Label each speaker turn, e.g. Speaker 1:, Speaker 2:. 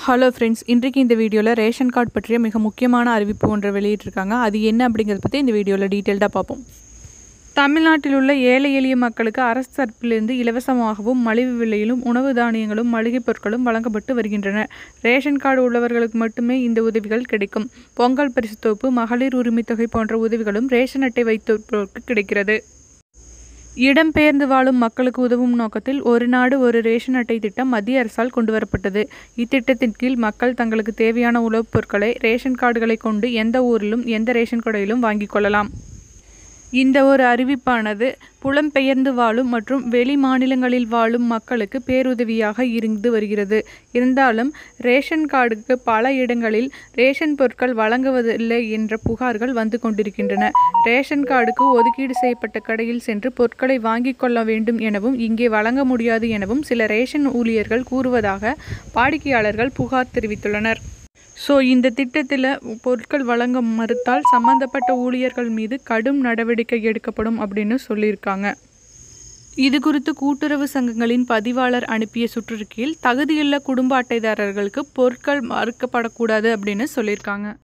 Speaker 1: hello friends இன்றைக்கு இந்த வீடியோவில் ரேஷன் கார்டு பற்றிய மிக முக்கியமான அறிவிப்பு ஒன்றை வெளியிட்டிருக்காங்க அது என்ன அப்படிங்கிறத பற்றி இந்த வீடியோவில் டீட்டெயில்டாக பார்ப்போம் தமிழ்நாட்டில் உள்ள ஏழை எளிய மக்களுக்கு அரசு தரப்பிலிருந்து இலவசமாகவும் மலிவு விலையிலும் உணவு தானியங்களும் மளிகைப் பொருட்களும் வழங்கப்பட்டு வருகின்றன ரேஷன் கார்டு உள்ளவர்களுக்கு மட்டுமே இந்த உதவிகள் கிடைக்கும் பொங்கல் பரிசு தொகுப்பு மகளிர் உரிமைத் தொகை போன்ற உதவிகளும் ரேஷன் அட்டை வைத்திருப்போருக்கு கிடைக்கிறது இடம்பெயர்ந்து வாழும் மக்களுக்கு உதவும் நோக்கத்தில் ஒரு நாடு ஒரு ரேஷன் அட்டை திட்டம் மத்திய அரசால் கொண்டுவரப்பட்டது இத்திட்டத்தின் கீழ் மக்கள் தங்களுக்கு தேவையான உணவுப் பொருட்களை ரேஷன் கார்டுகளை கொண்டு எந்த ஊரிலும் எந்த ரேஷன் கடையிலும் வாங்கிக் கொள்ளலாம் இந்த ஒரு அறிவிப்பானது புலம்பெயர்ந்து வாழும் மற்றும் வெளி மாநிலங்களில் வாழும் மக்களுக்கு பேருதவியாக இருந்து வருகிறது இருந்தாலும் ரேஷன் கார்டுக்கு பல இடங்களில் ரேஷன் பொருட்கள் வழங்குவதில்லை என்ற புகார்கள் வந்து கொண்டிருக்கின்றன ரேஷன் கார்டுக்கு ஒதுக்கீடு செய்யப்பட்ட கடையில் சென்று பொருட்களை வாங்கிக் கொள்ள வேண்டும் எனவும் இங்கே வழங்க முடியாது எனவும் சில ரேஷன் ஊழியர்கள் கூறுவதாக வாடிக்கையாளர்கள் புகார் தெரிவித்துள்ளனர் ஸோ இந்த திட்டத்தில் பொருட்கள் வழங்க மறுத்தால் சம்பந்தப்பட்ட ஊழியர்கள் மீது கடும் நடவடிக்கை எடுக்கப்படும் அப்படின்னு சொல்லியிருக்காங்க இது குறித்து கூட்டுறவு சங்கங்களின் பதிவாளர் அனுப்பிய சுற்றறிக்கையில் தகுதியுள்ள குடும்ப அட்டைதாரர்களுக்கு பொருட்கள் மறுக்கப்படக்கூடாது அப்படின்னு சொல்லியிருக்காங்க